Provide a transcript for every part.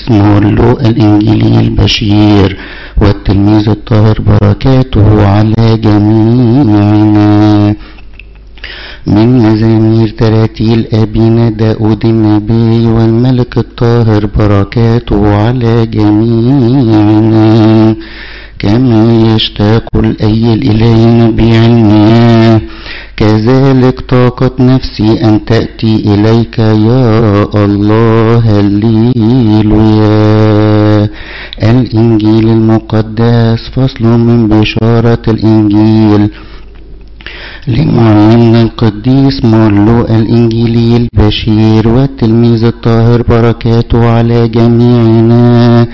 مولو الإنجيلي البشير والتلميذ الطاهر بركاته على جميعنا من مزامير تراتيل أبينا داود النبي والملك الطاهر بركاته على جميعنا كما يشتاق الأيل إلينا بعلمه كذلك طاقت نفسي أن تأتي إليك يا الله هللويا الإنجيل المقدس فصل من بشارة الإنجيل لمعلمنا القديس مارلو الإنجيلي البشير والتلميذ الطاهر بركاته على جميعنا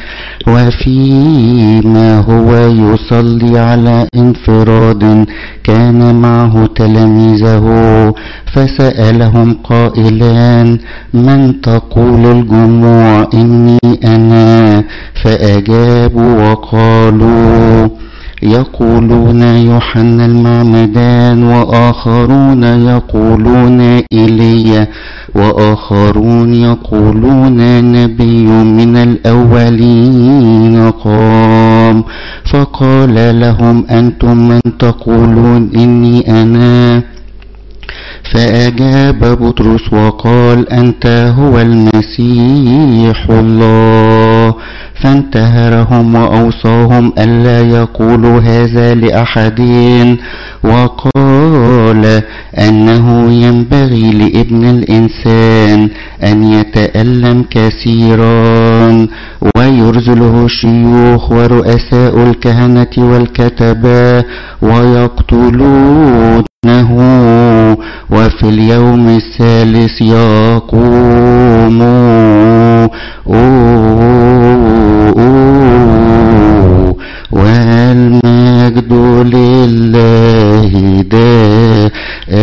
وفيما هو يصلي على انفراد كان معه تلاميذه فسألهم قائلا من تقول الجموع إني أنا فأجابوا وقالوا يقولون يوحنا المعمدان وآخرون يقولون إيليا وآخرون يقولون نبي من الأولين قام فقال لهم أنتم من تقولون إني أنا فأجاب بطرس وقال أنت هو المسيح الله فانتهرهم وأوصاهم ألا يقولوا هذا لأحد وقال أنه ينبغي لابن الإنسان أن يتألم كثيرا ويرزله الشيوخ ورؤساء الكهنة والكتبة ويقتلونه وفي اليوم الثالث يقوم والمجد لله دا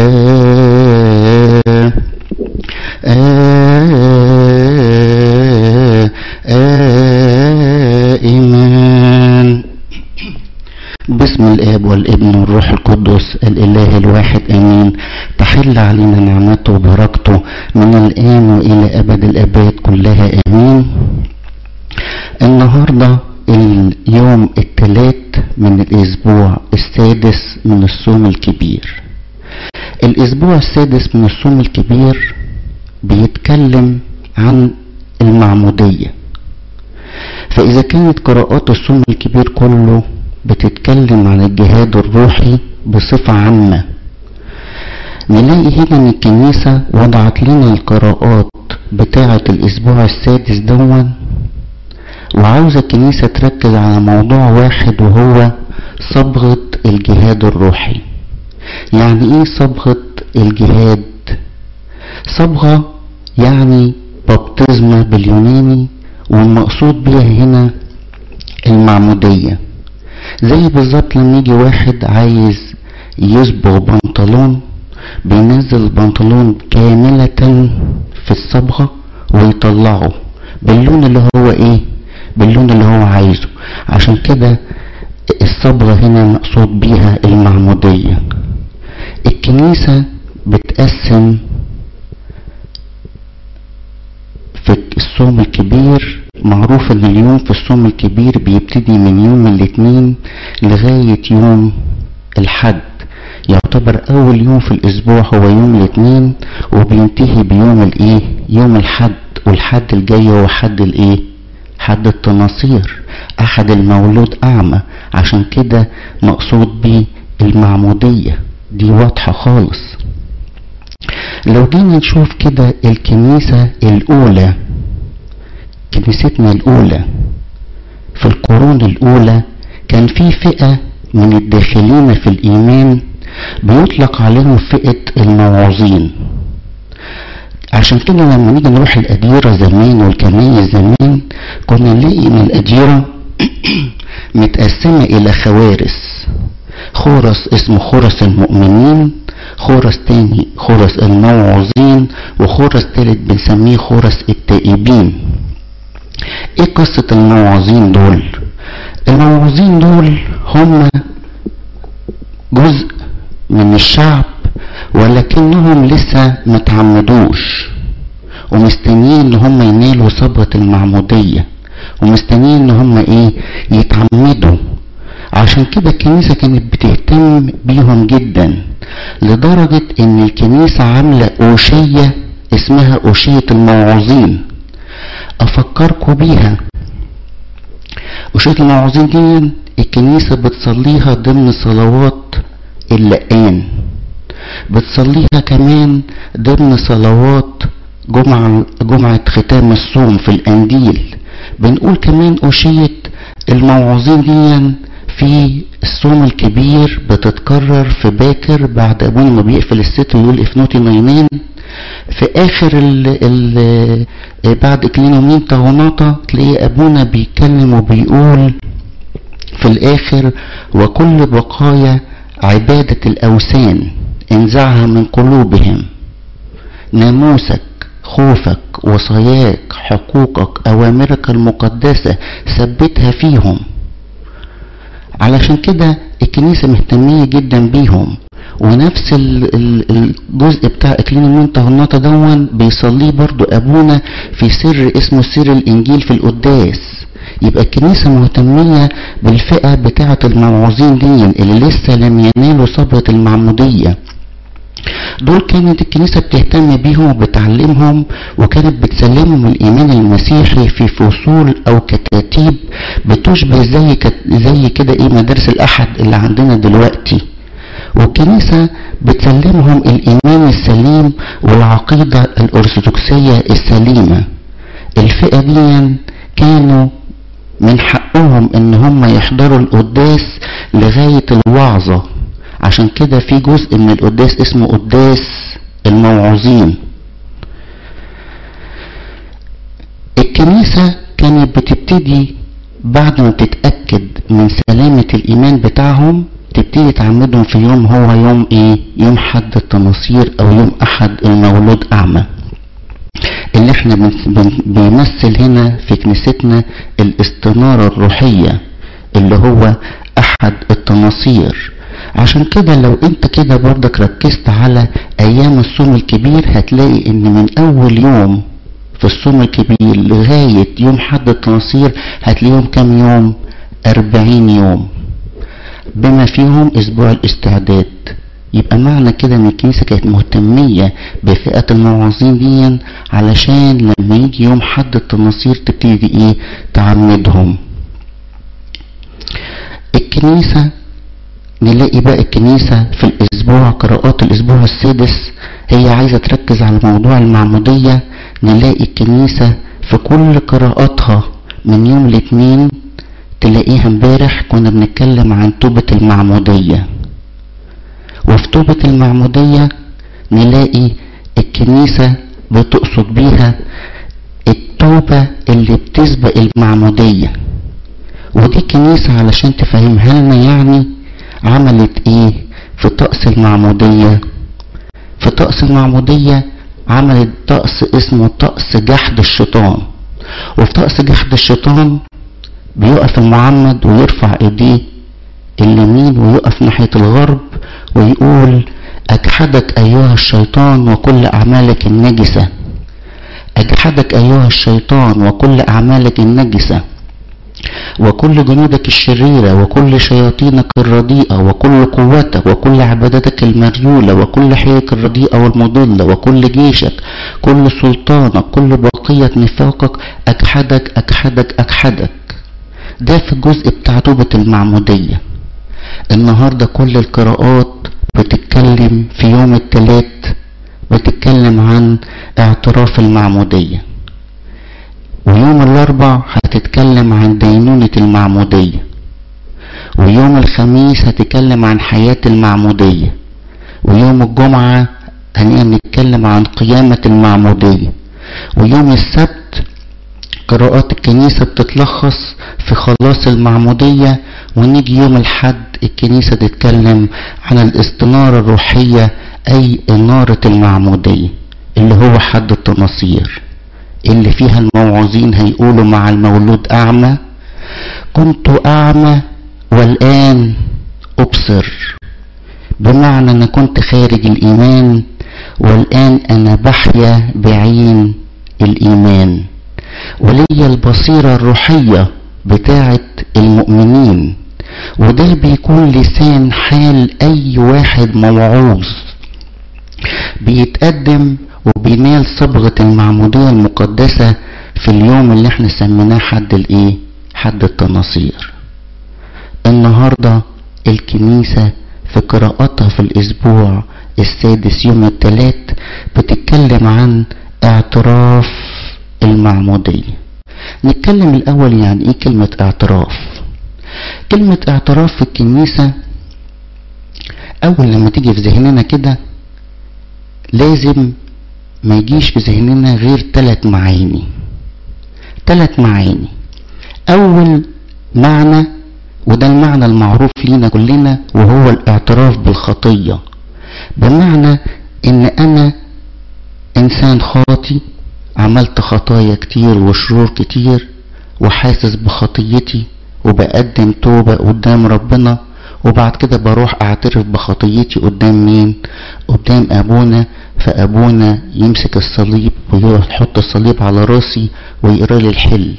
إيمان بسم الآب والابن والروح القدس الإله الواحد آمين تحل علينا نعمته وبركته من الآن وإلى أبد الآباد كلها آمين النهاردة اليوم الثلاث من الأسبوع السادس من الصوم الكبير الأسبوع السادس من الصوم الكبير بيتكلم عن المعمودية فإذا كانت قراءات الصوم الكبير كله بتتكلم عن الجهاد الروحي بصفة عامة نلاقي هنا ان الكنيسة وضعت لنا القراءات بتاعة الاسبوع السادس دون وعاوزة الكنيسة تركز على موضوع واحد وهو صبغة الجهاد الروحي يعني ايه صبغة الجهاد صبغة يعني بابتزمة باليوناني والمقصود بيها هنا المعمودية زي بالظبط لما يجي واحد عايز يصبغ بنطلون بينزل البنطلون كاملة في الصبغة ويطلعه باللون اللي هو ايه باللون اللي هو عايزه عشان كده الصبغة هنا مقصود بيها المعمودية الكنيسة بتقسم في الصوم الكبير معروف ان اليوم في الصوم الكبير بيبتدي من يوم الاثنين لغاية يوم الحد يعتبر اول يوم في الاسبوع هو يوم الاثنين وبينتهي بيوم الايه يوم الحد والحد الجاي هو حد الايه حد التناصير احد المولود اعمى عشان كده مقصود بيه المعمودية دي واضحة خالص لو جينا نشوف كده الكنيسة الاولى كنيستنا الاولى في القرون الاولى كان في فئة من الداخلين في الايمان بيطلق عليهم فئة الموعظين عشان كده لما نيجي نروح الأديرة زمان والكنايس زمان كنا نلاقي إن الأديرة متقسمة إلى خوارس خورس اسمه خورس المؤمنين خورس تاني خورس الموعظين وخورس تالت بنسميه خورس التائبين ايه قصة الموعظين دول الموعظين دول هم جزء من الشعب ولكنهم لسه متعمدوش ومستنيين ان هم ينالوا صبغة المعمودية ومستنيين ان هم ايه يتعمدوا عشان كده الكنيسة كانت بتهتم بيهم جدا لدرجة ان الكنيسة عاملة اوشية اسمها اوشية الموعظين افكركم بيها اوشية الموعظين دي الكنيسة بتصليها ضمن صلوات اللقان بتصليها كمان ضمن صلوات جمعة جمعة ختام الصوم في القنديل بنقول كمان أوشية الموعظين دي في الصوم الكبير بتتكرر في باكر بعد أبونا ما بيقفل الست ويقول افنوتي ناينين في آخر ال ال بعد إكلينومين طغناطة تلاقي أبونا بيتكلم وبيقول في الآخر وكل بقايا عبادة الأوثان انزعها من قلوبهم ناموسك خوفك وصاياك حقوقك أوامرك المقدسة ثبتها فيهم علشان كده الكنيسة مهتمية جدا بيهم ونفس الجزء بتاع اكلين المنتهى دون بيصليه برضو ابونا في سر اسمه سر الانجيل في القداس يبقى الكنيسة مهتمية بالفئة بتاعة الموعوظين دي اللي لسه لم ينالوا صبرة المعمودية دول كانت الكنيسة بتهتم بيهم وبتعلمهم وكانت بتسلمهم الإيمان المسيحي في فصول أو كتاتيب بتشبه زي كت زي كده إيه مدارس الأحد اللي عندنا دلوقتي والكنيسة بتسلمهم الإيمان السليم والعقيدة الأرثوذكسية السليمة الفئة دي كانوا من حقهم ان هم يحضروا القداس لغاية الوعظة عشان كده في جزء من القداس اسمه قداس الموعوظين الكنيسة كانت بتبتدي بعد ما تتأكد من سلامة الإيمان بتاعهم تبتدي تعمدهم في يوم هو يوم ايه يوم حد التناصير او يوم احد المولود اعمى اللي احنا بيمثل هنا في كنيستنا الاستنارة الروحية اللي هو احد التناصير عشان كده لو انت كده برضك ركزت على ايام الصوم الكبير هتلاقي ان من اول يوم في الصوم الكبير لغاية يوم حد التناصير هتلاقيهم كام يوم اربعين يوم بما فيهم اسبوع الاستعداد يبقى معنى كده ان الكنيسه كانت مهتميه بفئه الموعظين دي علشان لما يجي يوم حد التناصير تبتدي ايه تعمدهم الكنيسه نلاقي بقى الكنيسه في الاسبوع قراءات الاسبوع السادس هي عايزه تركز على موضوع المعموديه نلاقي الكنيسه في كل قراءاتها من يوم الاثنين تلاقيها امبارح كنا بنتكلم عن توبة المعمودية وفي توبة المعمودية نلاقي الكنيسة بتقصد بيها التوبة اللي بتسبق المعمودية ودي الكنيسة علشان تفهمها لنا يعني عملت ايه في طقس المعمودية في طقس المعمودية عملت طقس اسمه طقس جحد الشيطان وفي طقس جحد الشيطان بيقف المعمد ويرفع ايديه اليمين ويقف ناحية الغرب ويقول أجحدك أيها الشيطان وكل أعمالك النجسة أجحدك أيها الشيطان وكل أعمالك النجسة وكل جنودك الشريرة وكل شياطينك الرديئة وكل قوتك وكل عبادتك المريولة وكل حيلك الرديئة والمضلة وكل جيشك كل سلطانك كل بقية نفاقك أجحدك أجحدك أجحدك ده في الجزء بتاع توبة المعمودية النهاردة كل القراءات بتتكلم في يوم التلات بتتكلم عن اعتراف المعمودية ويوم الاربع هتتكلم عن دينونة المعمودية ويوم الخميس هتتكلم عن حياة المعمودية ويوم الجمعة هنتكلم عن قيامة المعمودية ويوم السبت قراءات الكنيسة بتتلخص في خلاص المعمودية ونيجي يوم الحد الكنيسة تتكلم عن الاستنارة الروحية أي إنارة المعمودية اللي هو حد التناصير اللي فيها الموعظين هيقولوا مع المولود أعمى كنت أعمى والآن أبصر بمعنى أنا كنت خارج الإيمان والآن أنا بحيا بعين الإيمان وليا البصيرة الروحية بتاعة المؤمنين وده بيكون لسان حال أي واحد موعوظ بيتقدم وبينال صبغة المعمودية المقدسة في اليوم اللي احنا سميناه حد الايه حد التناصير النهاردة الكنيسة في قراءاتها في الاسبوع السادس يوم الثلاث بتتكلم عن اعتراف المعمودية نتكلم الاول يعني ايه كلمة اعتراف كلمة اعتراف في الكنيسة اول لما تيجي في ذهننا كده لازم ما يجيش في ذهننا غير ثلاث معاني ثلاث معاني اول معنى وده المعنى المعروف لينا كلنا وهو الاعتراف بالخطية بمعنى ان انا انسان خاطي عملت خطايا كتير وشرور كتير وحاسس بخطيتي وبقدم توبة قدام ربنا وبعد كده بروح اعترف بخطيتي قدام مين قدام ابونا فابونا يمسك الصليب ويحط الصليب على راسي ويقرا لي الحل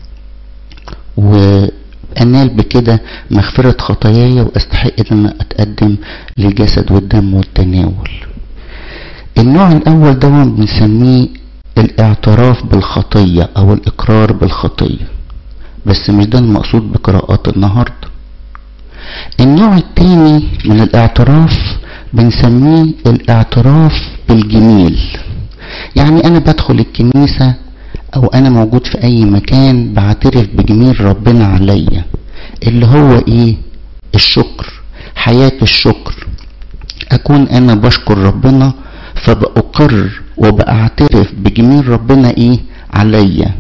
وانال بكده مغفرة خطاياي واستحق ان انا اتقدم للجسد والدم والتناول النوع الاول ده بنسميه الاعتراف بالخطية او الاقرار بالخطية بس مش ده المقصود بقراءات النهاردة النوع التاني من الاعتراف بنسميه الاعتراف بالجميل يعني انا بدخل الكنيسة او انا موجود في اي مكان بعترف بجميل ربنا عليا اللي هو ايه الشكر حياة الشكر اكون انا بشكر ربنا فبأقر وبأعترف بجميل ربنا ايه عليا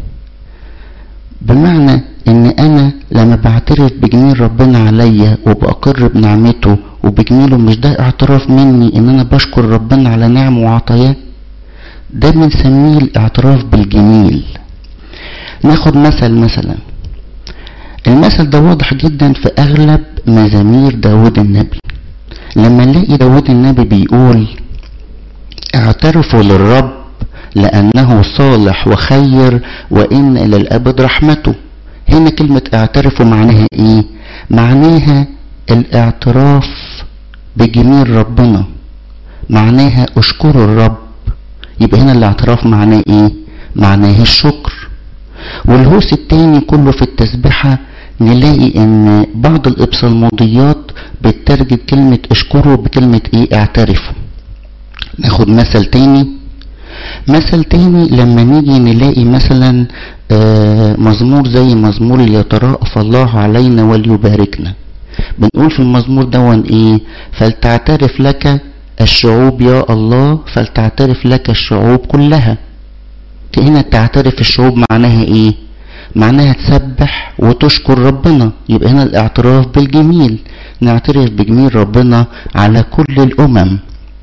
بمعنى ان انا لما بعترف بجميل ربنا عليا وبأقر بنعمته وبجميله مش ده اعتراف مني ان انا بشكر ربنا على نعمه وعطاياه ده بنسميه الاعتراف بالجميل ناخد مثل مثلا المثل ده واضح جدا في اغلب مزامير داود النبي لما نلاقي داود النبي بيقول اعترفوا للرب لانه صالح وخير وان الى الابد رحمته هنا كلمة اعترفوا معناها ايه معناها الاعتراف بجميل ربنا معناها اشكروا الرب يبقى هنا الاعتراف معناه ايه معناه الشكر والهوس التاني كله في التسبيحة نلاقي ان بعض الابصالموديات بتترجم كلمة اشكروا بكلمة ايه اعترفوا ناخد مثل تاني مثل تاني لما نيجي نلاقي مثلا آه مزمور زي مزمور يتراءف الله علينا وليباركنا بنقول في المزمور دون ايه فلتعترف لك الشعوب يا الله فلتعترف لك الشعوب كلها هنا تعترف الشعوب معناها ايه معناها تسبح وتشكر ربنا يبقى هنا الاعتراف بالجميل نعترف بجميل ربنا على كل الامم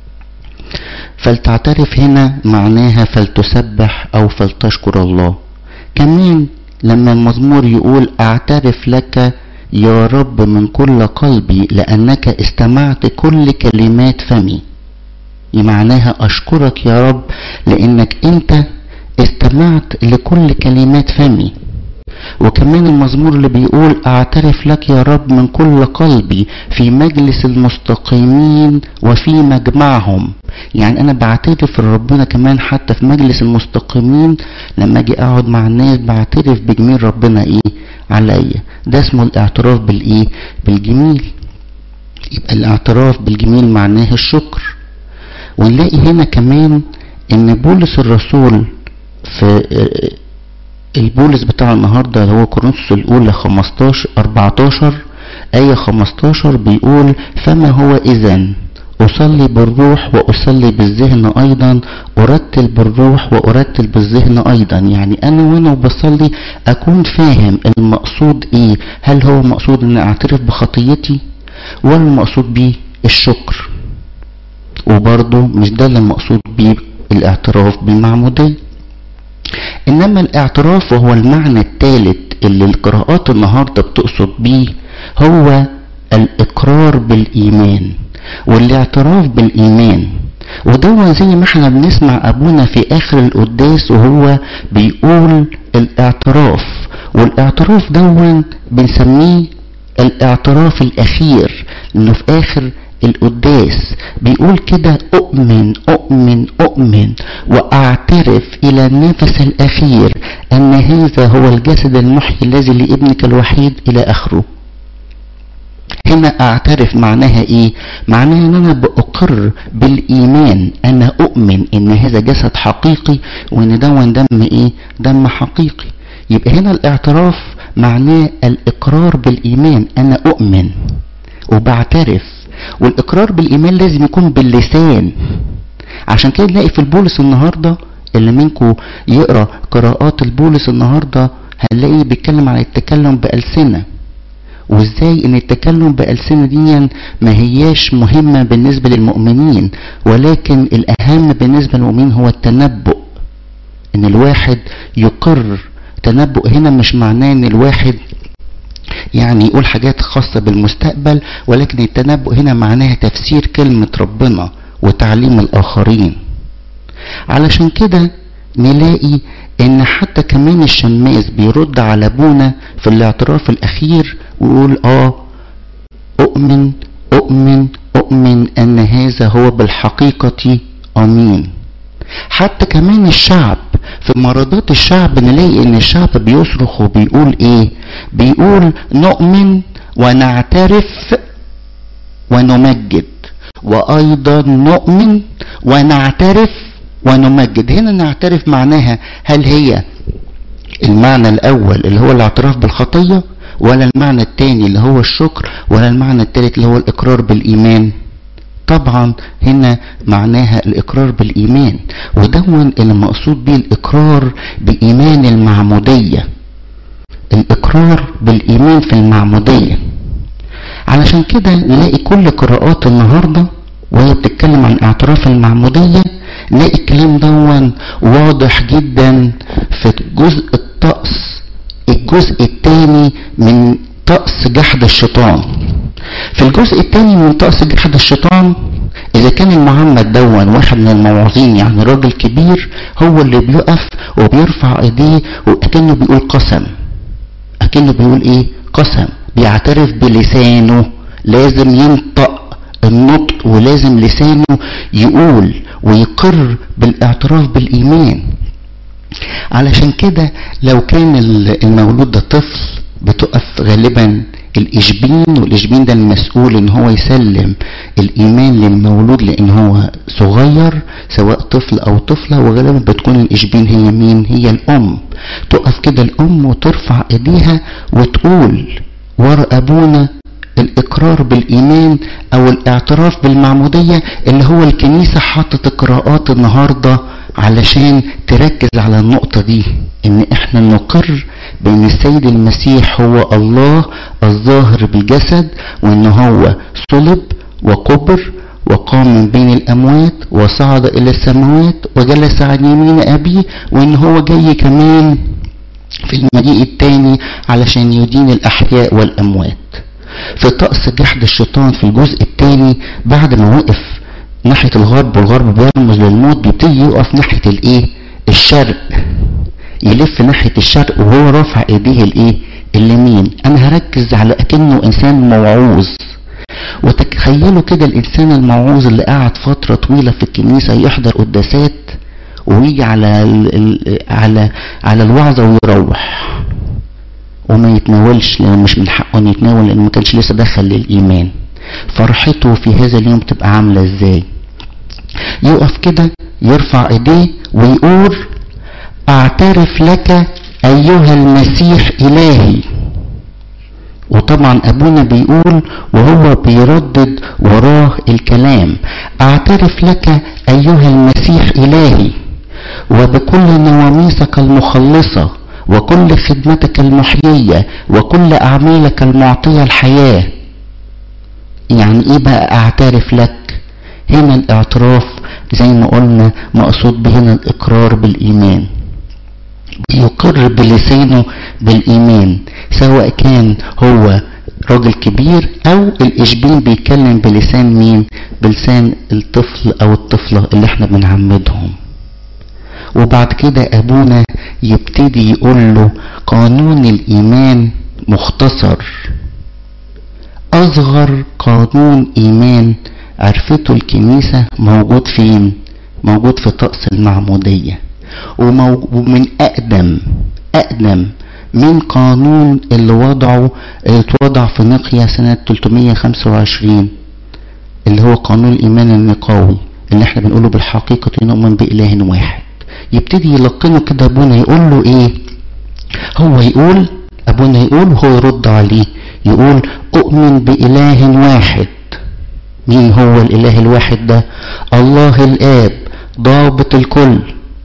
فلتعترف هنا معناها فلتسبح او فلتشكر الله كمان لما المزمور يقول اعترف لك يا رب من كل قلبي لأنك استمعت كل كلمات فمي معناها أشكرك يا رب لأنك أنت استمعت لكل كلمات فمي وكمان المزمور اللي بيقول اعترف لك يا رب من كل قلبي في مجلس المستقيمين وفي مجمعهم يعني انا بعترف لربنا كمان حتى في مجلس المستقيمين لما اجي اقعد مع الناس بعترف بجميل ربنا ايه عليا ده اسمه الاعتراف بالايه بالجميل يبقى الاعتراف بالجميل معناه الشكر ونلاقي هنا كمان ان بولس الرسول في البولس بتاع النهاردة هو كورنثوس الأولى 15 14 آية 15 بيقول فما هو إذا أصلي بالروح وأصلي بالذهن أيضا أرتل بالروح وأرتل بالذهن أيضا يعني أنا وأنا بصلي أكون فاهم المقصود إيه هل هو مقصود أن أعترف بخطيتي ولا المقصود بيه الشكر وبرضه مش ده اللي المقصود بيه الاعتراف بالمعمودية انما الاعتراف وهو المعنى الثالث اللي القراءات النهارده بتقصد بيه هو الاقرار بالايمان والاعتراف بالايمان ودون زي ما احنا بنسمع ابونا في اخر القداس وهو بيقول الاعتراف والاعتراف دون بنسميه الاعتراف الاخير انه في اخر القداس بيقول كده اؤمن اؤمن اؤمن واعترف الى النفس الاخير ان هذا هو الجسد المحيي الذي لابنك الوحيد الى اخره هنا اعترف معناها ايه معناها ان انا باقر بالايمان انا اؤمن ان هذا جسد حقيقي وان دون دم ايه دم حقيقي يبقى هنا الاعتراف معناه الاقرار بالايمان انا اؤمن وبعترف والاقرار بالايمان لازم يكون باللسان عشان كده نلاقي في البولس النهارده اللي منكم يقرا قراءات البولس النهارده هنلاقيه بيتكلم عن التكلم بالسنه وازاي ان التكلم بألسنة دي ما هياش مهمة بالنسبة للمؤمنين ولكن الاهم بالنسبة للمؤمنين هو التنبؤ ان الواحد يقر تنبؤ هنا مش معناه ان الواحد يعني يقول حاجات خاصة بالمستقبل ولكن التنبؤ هنا معناها تفسير كلمة ربنا وتعليم الآخرين علشان كده نلاقي ان حتى كمان الشماس بيرد على ابونا في الاعتراف الاخير ويقول اه اؤمن اؤمن اؤمن ان هذا هو بالحقيقة امين حتى كمان الشعب في مرضات الشعب نلاقي ان الشعب بيصرخ وبيقول ايه بيقول نؤمن ونعترف ونمجد وايضا نؤمن ونعترف ونمجد هنا نعترف معناها هل هي المعنى الاول اللي هو الاعتراف بالخطيه ولا المعنى الثاني اللي هو الشكر ولا المعنى الثالث اللي هو الاقرار بالايمان طبعا هنا معناها الاقرار بالايمان ودون اللي مقصود به الاقرار بايمان المعموديه الاقرار بالايمان في المعموديه علشان كده نلاقي كل قراءات النهارده وهي بتتكلم عن اعتراف المعموديه نلاقي الكلام دون واضح جدا في جزء الطقس الجزء الثاني من طقس جحد الشيطان في الجزء الثاني من طقس جحد الشيطان اذا كان المعمد دون واحد من الموعظين يعني راجل كبير هو اللي بيقف وبيرفع ايديه وكانه بيقول قسم اكنه بيقول ايه قسم بيعترف بلسانه لازم ينطق النطق ولازم لسانه يقول ويقر بالاعتراف بالايمان علشان كده لو كان المولود ده طفل بتقف غالبا الاشبين والاشبين ده المسؤول ان هو يسلم الايمان للمولود لان هو صغير سواء طفل او طفلة وغالبا بتكون الاشبين هي مين هي الام تقف كده الام وترفع ايديها وتقول ورا ابونا الاقرار بالايمان او الاعتراف بالمعمودية اللي هو الكنيسة حاطت قراءات النهاردة علشان تركز على النقطة دي ان احنا نقر بان السيد المسيح هو الله الظاهر بالجسد وان هو صلب وقبر وقام من بين الاموات وصعد الى السماوات وجلس عن يمين ابيه وان هو جاي كمان في المجيء الثاني علشان يدين الاحياء والاموات في طقس جحد الشيطان في الجزء الثاني بعد ما وقف ناحية الغرب والغرب بيرمز للموت بيبتدي يقف ناحية الايه الشرق يلف ناحية الشرق وهو رافع ايديه الايه اليمين انا هركز على اكنه انسان موعوظ وتخيلوا كده الانسان الموعوظ اللي قعد فترة طويلة في الكنيسة يحضر قداسات ويجي على ال على على الوعظة ويروح وما يتناولش لان مش من حقه ان يتناول لان ما كانش لسه دخل للايمان فرحته في هذا اليوم تبقى عامله ازاي يقف كده يرفع ايديه ويقول اعترف لك ايها المسيح الهي وطبعا ابونا بيقول وهو بيردد وراه الكلام اعترف لك ايها المسيح الهي وبكل نواميسك المخلصه وكل خدمتك المحييه وكل اعمالك المعطيه الحياه يعني ايه بقى اعترف لك هنا الاعتراف زي ما قلنا مقصود به هنا الاقرار بالايمان يقر بلسانه بالايمان سواء كان هو راجل كبير او الاشبين بيتكلم بلسان مين بلسان الطفل او الطفلة اللي احنا بنعمدهم وبعد كده ابونا يبتدي يقول له قانون الايمان مختصر اصغر قانون ايمان عرفته الكنيسة موجود فين موجود في طقس المعمودية ومن اقدم اقدم من قانون اللي وضعه اللي اتوضع في نقيا سنة 325 اللي هو قانون الإيمان النقاوي اللي احنا بنقوله بالحقيقة نؤمن بإله واحد يبتدي يلقنه كده أبونا يقول له إيه هو يقول أبونا يقول وهو يرد عليه يقول أؤمن بإله واحد مين هو الإله الواحد ده الله الآب ضابط الكل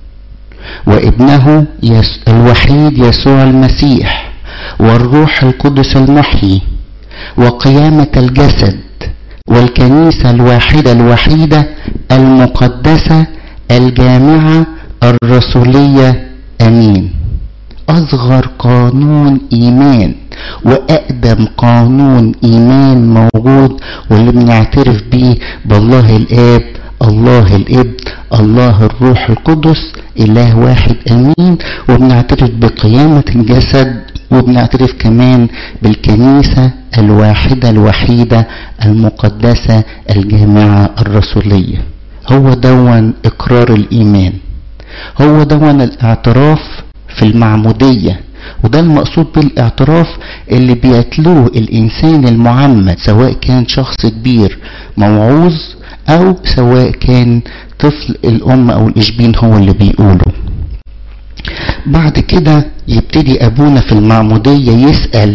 وابنه يس الوحيد يسوع المسيح والروح القدس المحيي وقيامة الجسد والكنيسة الواحدة الوحيدة المقدسة الجامعة الرسولية أمين أصغر قانون إيمان وأقدم قانون إيمان موجود واللي بنعترف بيه بالله الآب الله الابن الله الروح القدس اله واحد امين وبنعترف بقيامة الجسد وبنعترف كمان بالكنيسة الواحدة الوحيدة المقدسة الجامعة الرسولية هو دون اقرار الايمان هو دون الاعتراف في المعمودية وده المقصود بالاعتراف اللي بيتلوه الانسان المعمد سواء كان شخص كبير موعوظ او سواء كان طفل الام او الاشبين هو اللي بيقوله بعد كده يبتدي ابونا في المعمودية يسأل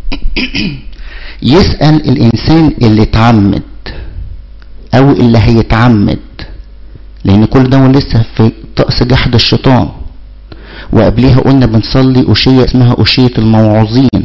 يسأل الانسان اللي اتعمد او اللي هيتعمد لان كل ده لسه في طقس جحد الشيطان وقبليها قلنا بنصلي أشية اسمها أشية الموعوظين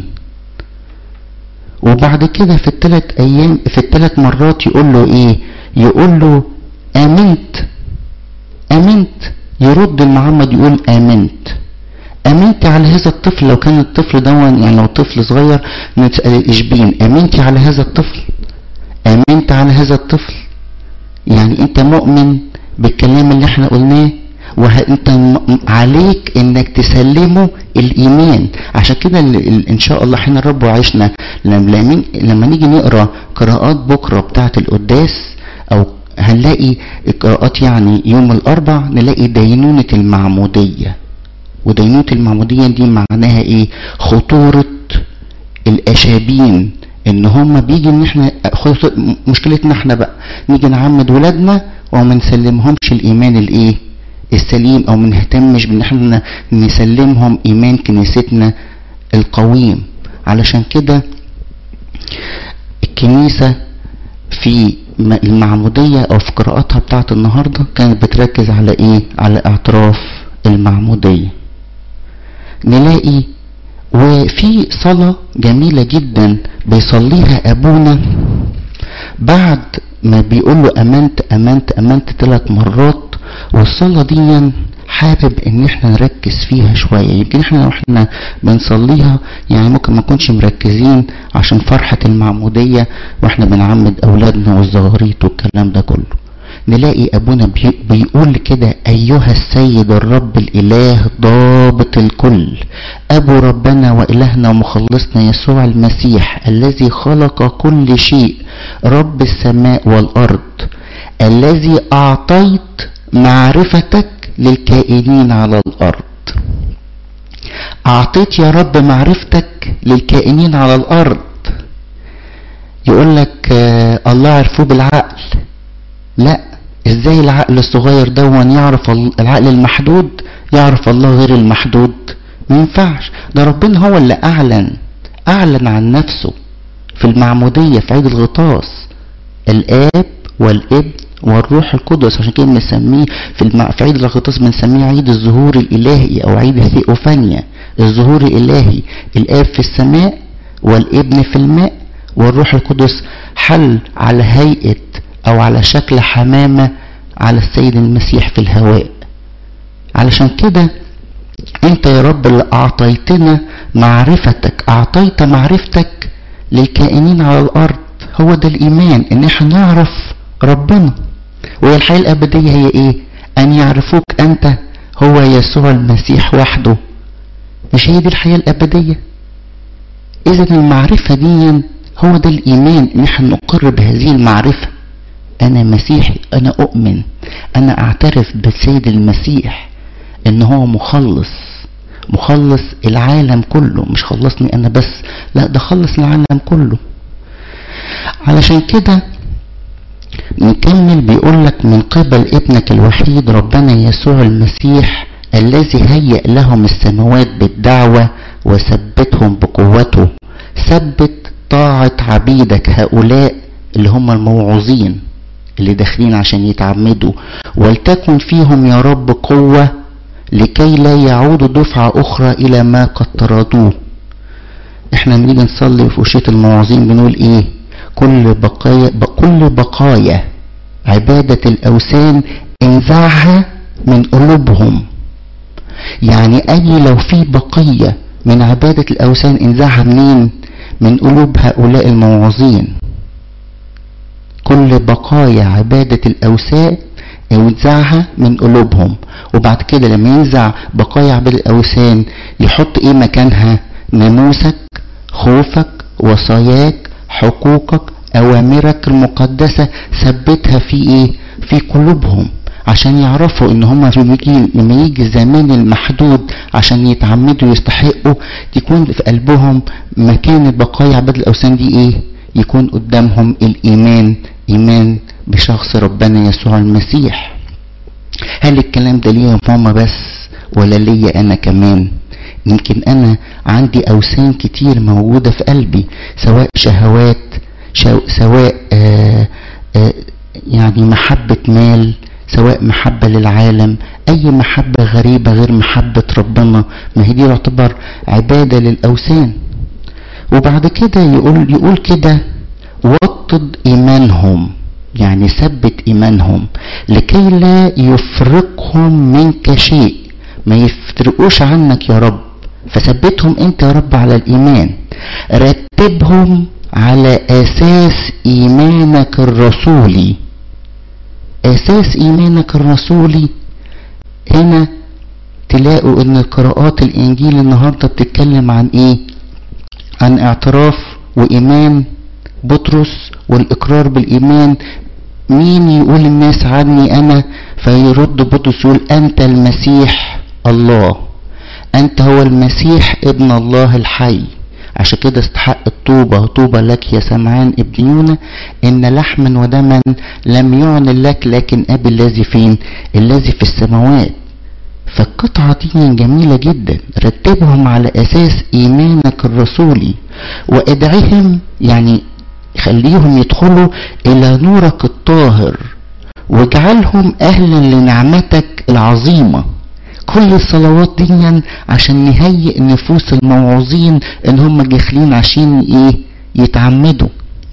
وبعد كده في الثلاث أيام في الثلاث مرات يقول له إيه يقول له آمنت آمنت يرد المعمد يقول آمنت آمنت على هذا الطفل لو كان الطفل دون يعني لو طفل صغير نسأل الإشبين آمنت على هذا الطفل آمنت على هذا الطفل يعني أنت مؤمن بالكلام اللي احنا قلناه وانت عليك انك تسلمه الايمان عشان كده ان شاء الله حين الرب وعشنا لما, لما نيجي نقرا قراءات بكره بتاعه القداس او هنلاقي قراءات يعني يوم الاربع نلاقي دينونة المعمودية ودينونة المعمودية دي معناها ايه خطورة الاشابين ان هم بيجي ان احنا مشكلتنا احنا بقى نيجي نعمد ولادنا وما نسلمهمش الايمان الايه السليم او ما نهتمش بان احنا نسلمهم ايمان كنيستنا القويم علشان كده الكنيسة في المعمودية او في قراءاتها بتاعت النهاردة كانت بتركز على ايه على اعتراف المعمودية نلاقي وفي صلاة جميلة جدا بيصليها ابونا بعد ما بيقول له امنت امنت امنت ثلاث مرات والصلاة دي حابب ان احنا نركز فيها شوية يمكن احنا لو احنا بنصليها يعني ممكن ما نكونش مركزين عشان فرحة المعمودية واحنا بنعمد اولادنا والزغاريت والكلام ده كله نلاقي ابونا بي بيقول كده ايها السيد الرب الاله ضابط الكل ابو ربنا والهنا ومخلصنا يسوع المسيح الذي خلق كل شيء رب السماء والارض الذي اعطيت معرفتك للكائنين على الارض اعطيت يا رب معرفتك للكائنين على الارض يقول لك آه الله عرفوه بالعقل لا ازاي العقل الصغير دون يعرف العقل المحدود يعرف الله غير المحدود ما ينفعش ده ربنا هو اللي اعلن اعلن عن نفسه في المعمودية في عيد الغطاس الاب والابن والروح القدس عشان كده بنسميه في, المع... في عيد الغطاس بنسميه عيد الظهور الالهي او عيد الثيوفانيا الظهور الالهي الاب في السماء والابن في الماء والروح القدس حل على هيئة او على شكل حمامة على السيد المسيح في الهواء علشان كده انت يا رب اللي اعطيتنا معرفتك اعطيت معرفتك للكائنين على الارض هو ده الايمان ان احنا نعرف ربنا وهي الحياه الابديه هي ايه ان يعرفوك انت هو يسوع المسيح وحده مش هي دي الحياه الابديه اذا المعرفه دي هو ده الايمان ان احنا نقر بهذه المعرفه انا مسيحي انا اؤمن انا اعترف بالسيد المسيح ان هو مخلص مخلص العالم كله مش خلصني انا بس لا ده خلص العالم كله علشان كده نكمل بيقول لك من قبل ابنك الوحيد ربنا يسوع المسيح الذي هيأ لهم السماوات بالدعوة وثبتهم بقوته ثبت طاعة عبيدك هؤلاء اللي هم الموعوظين اللي داخلين عشان يتعمدوا ولتكن فيهم يا رب قوة لكي لا يعودوا دفعة أخرى إلى ما قد طردوه احنا بنيجي نصلي في وشية المواعظين بنقول ايه كل بقايا كل بقايا عبادة الأوثان انزعها من قلوبهم يعني أي لو في بقية من عبادة الأوثان انزعها منين من قلوب هؤلاء الموعظين كل بقايا عبادة الأوثان ينزعها من قلوبهم وبعد كده لما ينزع بقايا عبادة الأوثان يحط ايه مكانها ناموسك خوفك وصاياك حقوقك أوامرك المقدسة ثبتها في ايه في قلوبهم عشان يعرفوا ان هم يجي لما يجي الزمان المحدود عشان يتعمدوا يستحقوا يكون في قلبهم مكان بقايا عباد الاوثان دي ايه يكون قدامهم الايمان ايمان بشخص ربنا يسوع المسيح هل الكلام ده ليا ماما بس ولا ليا انا كمان يمكن انا عندي اوثان كتير موجوده في قلبي سواء شهوات شو سواء آآ آآ يعني محبه مال سواء محبة للعالم أي محبة غريبة غير محبة ربنا ما هي دي يعتبر عبادة للأوثان وبعد كده يقول يقول كده وطد إيمانهم يعني ثبت إيمانهم لكي لا يفرقهم منك شيء ما يفترقوش عنك يا رب فثبتهم أنت يا رب على الإيمان رتبهم على أساس إيمانك الرسولي اساس ايمانك الرسولي هنا تلاقوا ان قراءات الانجيل النهارده بتتكلم عن ايه عن اعتراف وايمان بطرس والاقرار بالايمان مين يقول الناس عني انا فيرد بطرس يقول انت المسيح الله انت هو المسيح ابن الله الحي عشان كده استحق الطوبة طوبة لك يا سمعان ابن يونا ان لحما ودما لم يعن لك لكن ابي الذي فين الذي في السماوات فالقطعة دي جميلة جدا رتبهم على اساس ايمانك الرسولي وادعهم يعني خليهم يدخلوا الى نورك الطاهر واجعلهم اهلا لنعمتك العظيمه كل الصلوات دي عشان نهيئ نفوس الموعوظين ان هم داخلين عشان ايه يتعمدوا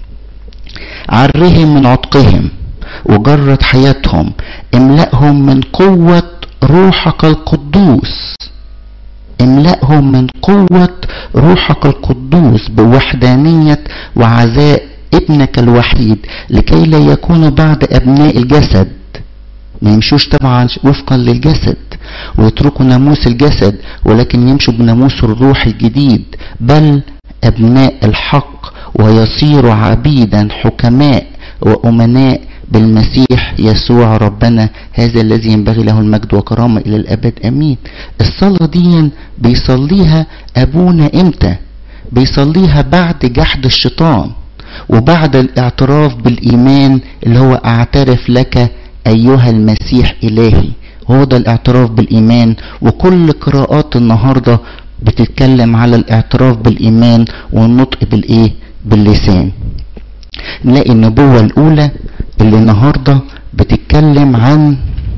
عرهم من عتقهم وجرد حياتهم املأهم من قوة روحك القدوس املأهم من قوة روحك القدوس بوحدانية وعزاء ابنك الوحيد لكي لا يكونوا بعد ابناء الجسد ما يمشوش طبعا وفقا للجسد ويتركوا ناموس الجسد ولكن يمشوا بناموس الروح الجديد بل ابناء الحق ويصيروا عبيدا حكماء وامناء بالمسيح يسوع ربنا هذا الذي ينبغي له المجد وكرامه الى الابد امين الصلاه دي بيصليها ابونا امتى بيصليها بعد جحد الشيطان وبعد الاعتراف بالايمان اللي هو اعترف لك ايها المسيح الهي هو ده الاعتراف بالايمان وكل قراءات النهارده بتتكلم على الاعتراف بالايمان والنطق بالايه باللسان نلاقي النبوه الاولى اللي النهارده بتتكلم عن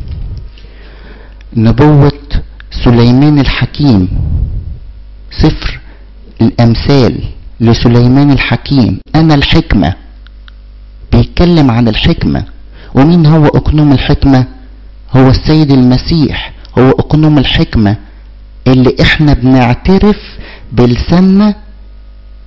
نبوه سليمان الحكيم سفر الامثال لسليمان الحكيم انا الحكمه بيتكلم عن الحكمه ومين هو اقنوم الحكمه هو السيد المسيح هو اقنوم الحكمه اللي احنا بنعترف بلساننا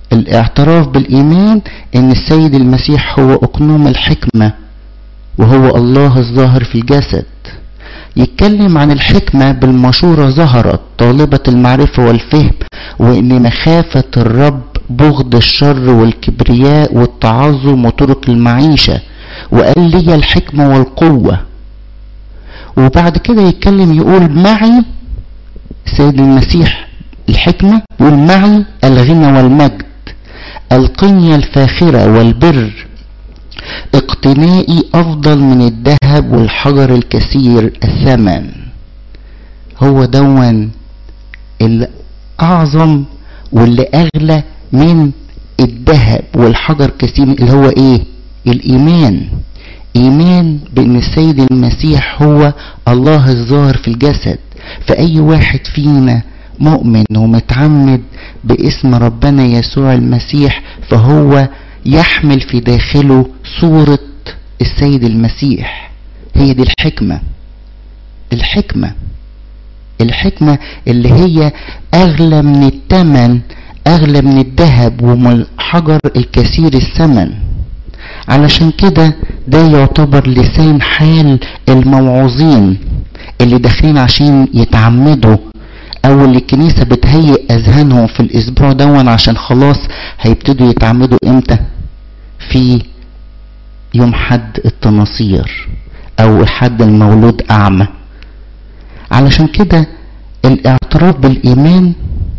الاعتراف بالإيمان إن السيد المسيح هو أقنوم الحكمة وهو الله الظاهر في الجسد يتكلم عن الحكمة بالمشورة ظهرت طالبة المعرفة والفهم وإن مخافة الرب بغض الشر والكبرياء والتعظم وطرق المعيشة وقال لي الحكمة والقوة وبعد كده يتكلم يقول معي سيد المسيح الحكمة يقول معي الغنى والمجد القنية الفاخرة والبر اقتنائي افضل من الذهب والحجر الكثير الثمن هو دون اللي اعظم واللي اغلى من الذهب والحجر كثير اللي هو ايه الايمان ايمان بان السيد المسيح هو الله الظاهر في الجسد فاي واحد فينا مؤمن ومتعمد باسم ربنا يسوع المسيح فهو يحمل في داخله صورة السيد المسيح هي دي الحكمة الحكمة الحكمة اللي هي أغلى من الثمن أغلى من الذهب ومن الحجر الكثير الثمن علشان كده ده يعتبر لسان حال الموعوظين اللي داخلين عشان يتعمدوا او اللي الكنيسة بتهيئ اذهانهم في الاسبوع دون عشان خلاص هيبتدوا يتعمدوا امتى في يوم حد التناصير او حد المولود اعمى علشان كده الاعتراف بالايمان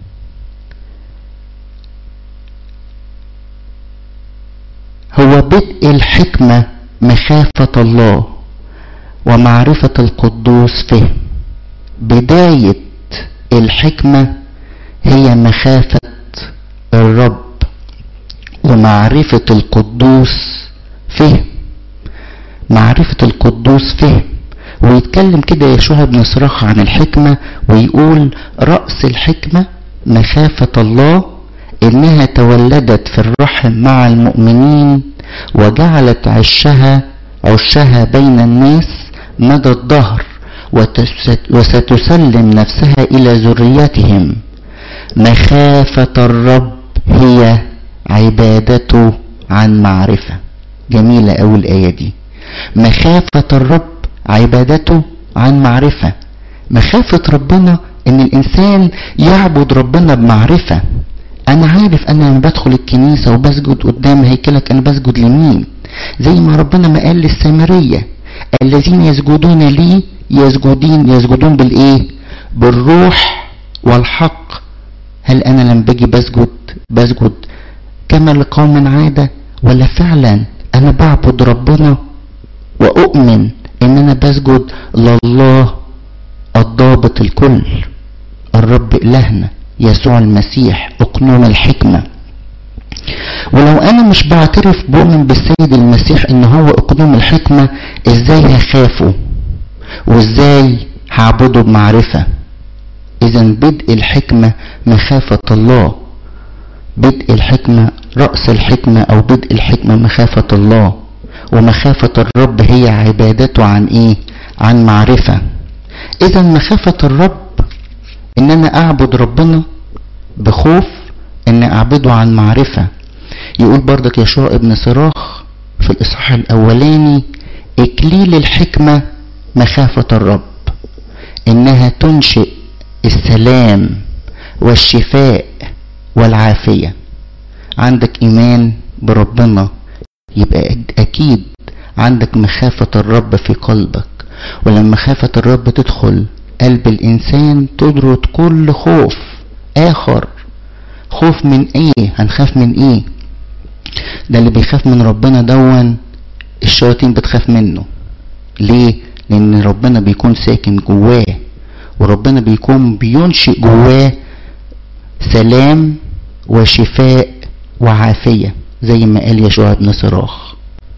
هو بدء الحكمة مخافة الله ومعرفة القدوس فهم بداية الحكمة هي مخافة الرب ومعرفة القدوس فهم معرفة القدوس فهم ويتكلم كده يشوع بن صراخ عن الحكمة ويقول رأس الحكمة مخافة الله إنها تولدت في الرحم مع المؤمنين وجعلت عشها عشها بين الناس مدى الدهر وستسلم نفسها إلى ذريتهم مخافة الرب هي عبادته عن معرفة جميلة أوي الآية دي مخافة الرب عبادته عن معرفة مخافة ربنا ان الانسان يعبد ربنا بمعرفة انا عارف انا لما بدخل الكنيسة وبسجد قدام هيكلك انا بسجد لمين زي ما ربنا ما قال للسامرية الذين يسجدون لي يسجدين يسجدون بالايه بالروح والحق هل انا لما باجي بسجد بسجد كما لقوم عادة ولا فعلا انا بعبد ربنا واؤمن ان انا بسجد لله الضابط الكل الرب الهنا يسوع المسيح اقنوم الحكمة ولو انا مش بعترف بؤمن بالسيد المسيح ان هو اقنوم الحكمة ازاي هخافه وازاي هعبده بمعرفة اذا بدء الحكمة مخافة الله بدء الحكمة رأس الحكمة او بدء الحكمة مخافة الله ومخافة الرب هي عبادته عن ايه عن معرفة اذا مخافة الرب ان انا اعبد ربنا بخوف ان اعبده عن معرفة يقول بردك يشوع ابن صراخ في الاصحاح الاولاني اكليل الحكمة مخافة الرب انها تنشئ السلام والشفاء والعافية عندك ايمان بربنا يبقى اكيد عندك مخافة الرب في قلبك ولما مخافة الرب تدخل قلب الانسان تطرد كل خوف اخر خوف من ايه هنخاف من ايه ده اللي بيخاف من ربنا دون الشياطين بتخاف منه ليه لان ربنا بيكون ساكن جواه وربنا بيكون بينشئ جواه سلام وشفاء وعافية زي ما قال يشوع بن صراخ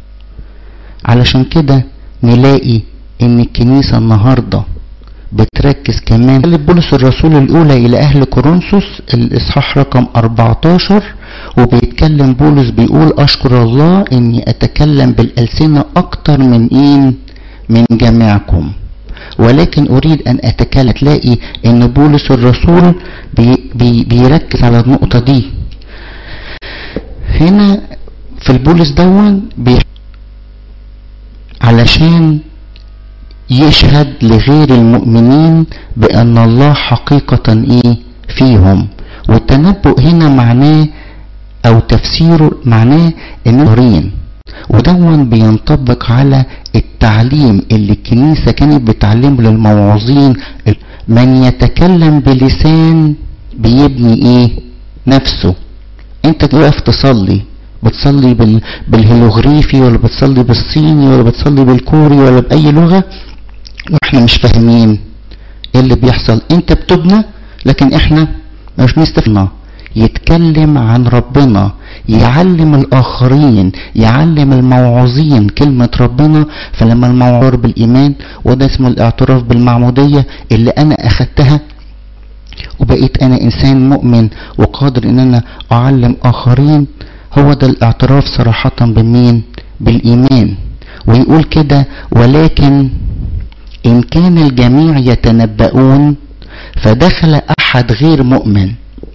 علشان كده نلاقي ان الكنيسة النهاردة بتركز كمان قال بولس الرسول الاولى الى اهل كورنثوس الاصحاح رقم 14 وبيتكلم بولس بيقول اشكر الله اني اتكلم بالالسنة اكتر من ايه من جميعكم ولكن اريد ان اتكلم تلاقي ان بولس الرسول بي بي بيركز على النقطة دي هنا في البولس دون بي علشان يشهد لغير المؤمنين بأن الله حقيقة إيه فيهم والتنبؤ هنا معناه أو تفسيره معناه إن ودون بينطبق على التعليم اللي الكنيسة كانت بتعلمه للموعظين من يتكلم بلسان بيبني ايه نفسه انت واقف تصلي بتصلي بال... بالهيروغليفي ولا بتصلي بالصيني ولا بتصلي بالكوري ولا بأي لغة واحنا مش فاهمين ايه اللي بيحصل انت بتبنى لكن احنا مش مستفنا يتكلم عن ربنا يعلم الآخرين يعلم الموعظين كلمة ربنا فلما الموعظ بالإيمان وده اسمه الاعتراف بالمعمودية اللي أنا أخدتها وبقيت أنا إنسان مؤمن وقادر إن أنا أعلم آخرين هو ده الاعتراف صراحة بمين بالإيمان ويقول كده ولكن إن كان الجميع يتنبؤون فدخل أحد غير مؤمن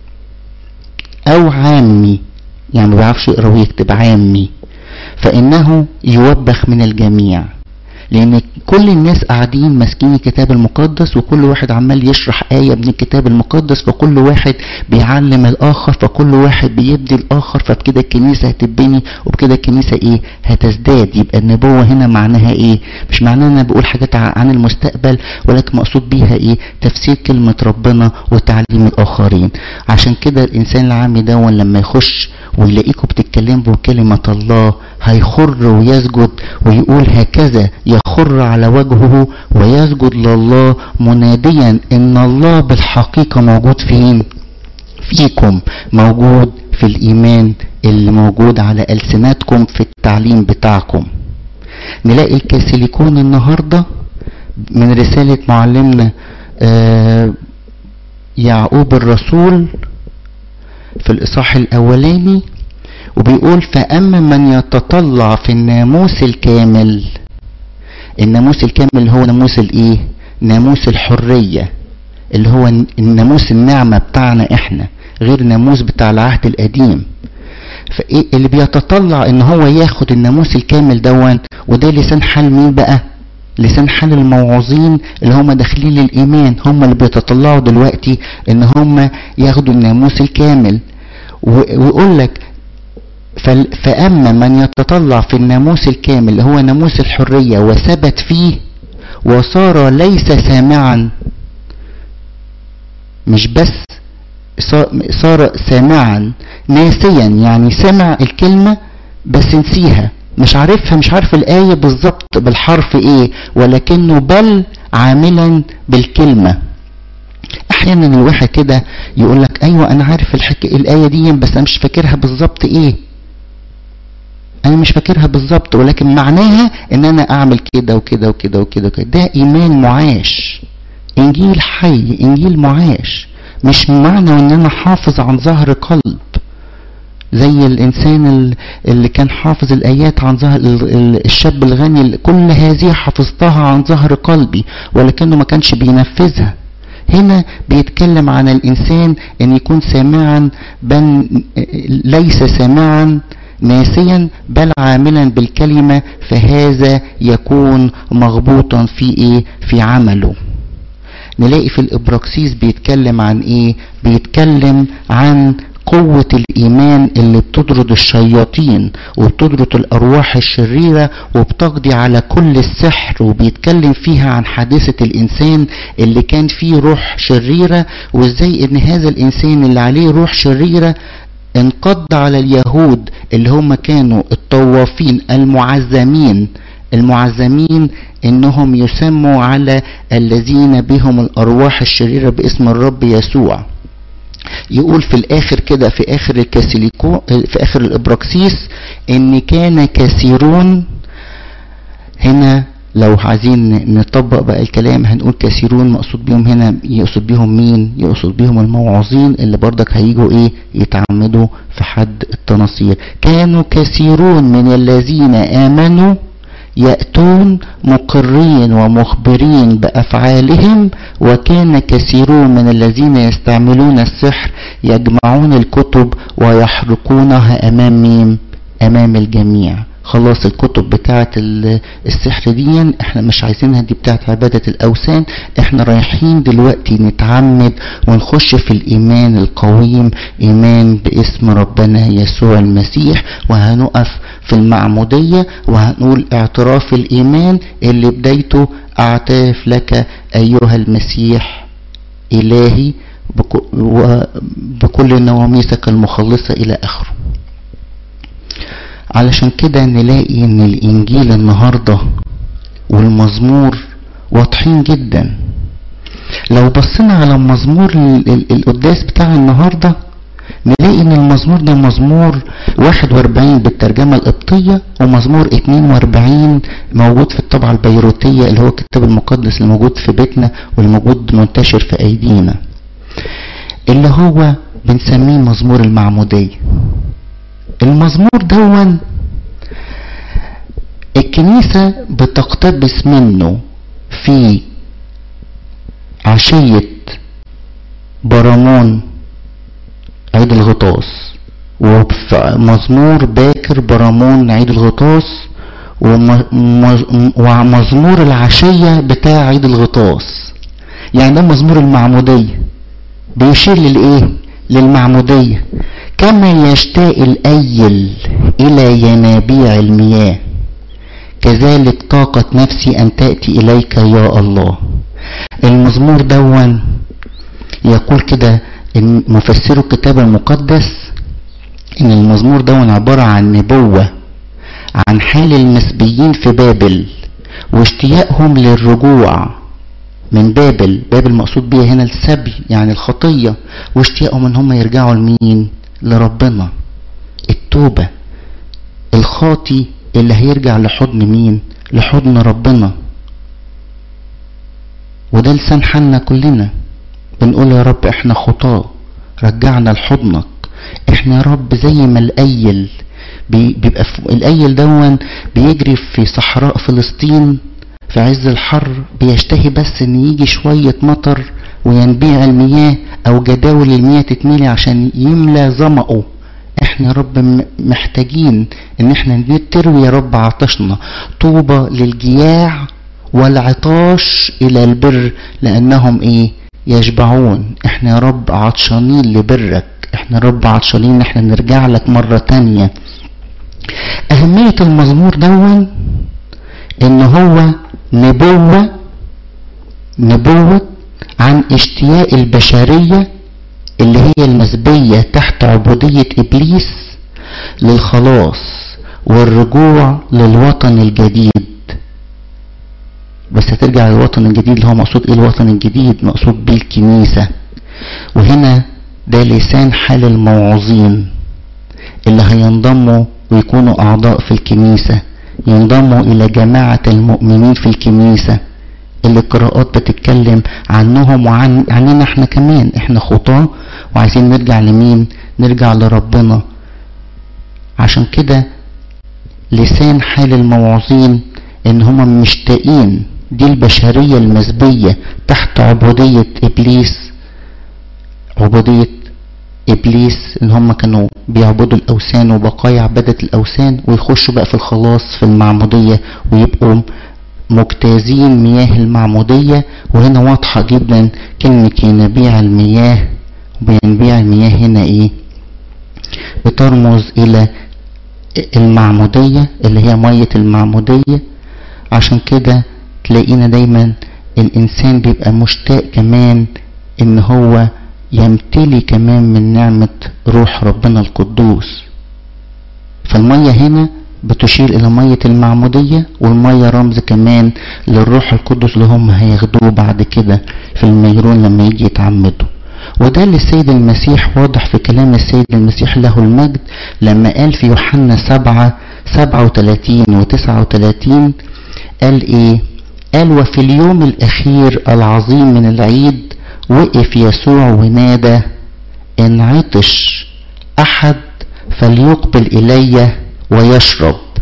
أو عامي يعني ما بيعرفش يقرا ويكتب عامي فإنه يوبخ من الجميع لأن كل الناس قاعدين ماسكين الكتاب المقدس وكل واحد عمال يشرح آية من الكتاب المقدس فكل واحد بيعلم الآخر فكل واحد بيبدي الآخر فبكده الكنيسة هتبني وبكده الكنيسة إيه هتزداد يبقى النبوة هنا معناها إيه مش معناها أنا بقول حاجات عن المستقبل ولكن مقصود بيها إيه تفسير كلمة ربنا وتعليم الآخرين عشان كده الإنسان العامي ده لما يخش ويلاقيكم بتتكلموا بكلمة الله هيخر ويسجد ويقول هكذا يخر على وجهه ويسجد لله مناديا ان الله بالحقيقة موجود فين فيكم موجود في الايمان اللي موجود على السناتكم في التعليم بتاعكم نلاقي الكاثوليكون النهاردة من رسالة معلمنا آه يعقوب الرسول في الإصحاح الأولاني وبيقول فأما من يتطلع في الناموس الكامل الناموس الكامل هو ناموس الايه ناموس الحرية اللي هو الناموس النعمة بتاعنا احنا غير ناموس بتاع العهد القديم فايه اللي بيتطلع ان هو ياخد الناموس الكامل دون وده لسان حال مين بقى لسان حال الموعظين اللي هم داخلين للايمان هم اللي بيتطلعوا دلوقتي ان هم ياخدوا الناموس الكامل ويقول لك فأما من يتطلع في الناموس الكامل اللي هو ناموس الحرية وثبت فيه وصار ليس سامعا مش بس صار سامعا ناسيا يعني سمع الكلمة بس نسيها مش عارفها مش عارف الآية بالظبط بالحرف ايه ولكنه بل عاملا بالكلمة احيانا الواحد كده يقول لك ايوه انا عارف الحكايه الايه دي بس انا مش فاكرها بالظبط ايه انا مش فاكرها بالظبط ولكن معناها ان انا اعمل كده وكده وكده وكده وكده ده ايمان معاش انجيل حي انجيل معاش مش معنى ان انا حافظ عن ظهر قلب زي الانسان اللي كان حافظ الايات عن ظهر الشاب الغني كل هذه حفظتها عن ظهر قلبي ولكنه ما كانش بينفذها هنا بيتكلم عن الانسان ان يكون سامعا بل ليس سامعا ناسيا بل عاملا بالكلمة فهذا يكون مغبوطا في ايه في عمله نلاقي في الابراكسيس بيتكلم عن ايه بيتكلم عن قوة الإيمان اللي بتطرد الشياطين وبتطرد الأرواح الشريرة وبتقضي على كل السحر وبيتكلم فيها عن حادثة الإنسان اللي كان فيه روح شريرة وإزاي إن هذا الإنسان اللي عليه روح شريرة انقض على اليهود اللي هم كانوا الطوافين المعزمين المعزمين انهم يسموا على الذين بهم الارواح الشريره باسم الرب يسوع يقول في الاخر كده في اخر الكاسيليكو في اخر الابراكسيس ان كان كثيرون هنا لو عايزين نطبق بقى الكلام هنقول كثيرون مقصود بيهم هنا يقصد بيهم مين يقصد بيهم الموعظين اللي برضك هيجوا ايه يتعمدوا في حد التناصير كانوا كثيرون من الذين امنوا يأتون مقرين ومخبرين بأفعالهم وكان كثيرون من الذين يستعملون السحر يجمعون الكتب ويحرقونها أمام مين؟ أمام الجميع خلاص الكتب بتاعة السحر دي احنا مش عايزينها دي بتاعة عبادة الأوثان احنا رايحين دلوقتي نتعمد ونخش في الإيمان القويم إيمان باسم ربنا يسوع المسيح وهنقف في المعمودية وهنقول اعتراف الإيمان اللي بدايته أعترف لك أيها المسيح إلهي وبكل نواميسك المخلصة إلى آخره علشان كده نلاقي ان الانجيل النهاردة والمزمور واضحين جدا لو بصينا على المزمور القداس بتاع النهاردة نلاقي ان المزمور ده مزمور 41 بالترجمة القبطية ومزمور 42 موجود في الطبعة البيروتية اللي هو الكتاب المقدس اللي موجود في بيتنا واللي موجود منتشر في ايدينا اللي هو بنسميه مزمور المعمودية المزمور دون الكنيسة بتقتبس منه في عشية برامون عيد الغطاس ومزمور باكر برامون عيد الغطاس ومزمور العشية بتاع عيد الغطاس يعني ده مزمور المعمودية بيشير للايه للمعمودية كما يشتاق الأيل إلى ينابيع المياه كذلك طاقت نفسي أن تأتي إليك يا الله المزمور دون يقول كده إن مفسر الكتاب المقدس إن المزمور دون عبارة عن نبوة عن حال المسبيين في بابل واشتياقهم للرجوع من بابل بابل مقصود بيها هنا السبي يعني الخطية واشتياقهم ان هم يرجعوا لمين لربنا التوبة الخاطي اللي هيرجع لحضن مين لحضن ربنا وده لسان حالنا كلنا بنقول يا رب احنا خطاة رجعنا لحضنك احنا يا رب زي ما الايل بيبقى الايل دون بيجري في صحراء فلسطين في عز الحر بيشتهي بس ان يجي شوية مطر وينبيع المياه او جداول المياه تتملي عشان يملى ظمأه احنا يا رب محتاجين ان احنا تروي يا رب عطشنا طوبى للجياع والعطاش الى البر لانهم ايه يشبعون احنا يا رب عطشانين لبرك احنا يا رب عطشانين ان احنا نرجع لك مرة تانية اهمية المزمور دون ان هو نبوة نبوة عن اشتياق البشرية اللي هي المسبية تحت عبودية إبليس للخلاص والرجوع للوطن الجديد بس هترجع للوطن الجديد اللي هو مقصود ايه الوطن الجديد مقصود بيه الكنيسة وهنا ده لسان حال الموعظين اللي هينضموا ويكونوا أعضاء في الكنيسة ينضموا إلى جماعة المؤمنين في الكنيسة اللي القراءات بتتكلم عنهم وعن عننا احنا كمان احنا خطاة وعايزين نرجع لمين نرجع لربنا عشان كده لسان حال الموعظين ان هم مشتاقين دي البشرية المسبية تحت عبودية ابليس عبودية ابليس ان هم كانوا بيعبدوا الاوثان وبقايا عبادة الاوثان ويخشوا بقى في الخلاص في المعمودية ويبقوا مجتازين مياه المعمودية وهنا واضحة جدا كلمة ينبيع المياه وينبيع المياه هنا ايه بترمز الى المعمودية اللي هي مية المعمودية عشان كده تلاقينا دايما الانسان بيبقى مشتاق كمان ان هو يمتلي كمان من نعمة روح ربنا القدوس فالمية هنا بتشير الى مية المعمودية والمية رمز كمان للروح القدس اللي هم هياخدوه بعد كده في الميرون لما يجي يتعمدوا وده اللي السيد المسيح واضح في كلام السيد المسيح له المجد لما قال في يوحنا سبعة سبعة وتلاتين وتسعة وتلاتين قال ايه قال وفي اليوم الاخير العظيم من العيد وقف يسوع ونادى ان عطش احد فليقبل الي ويشرب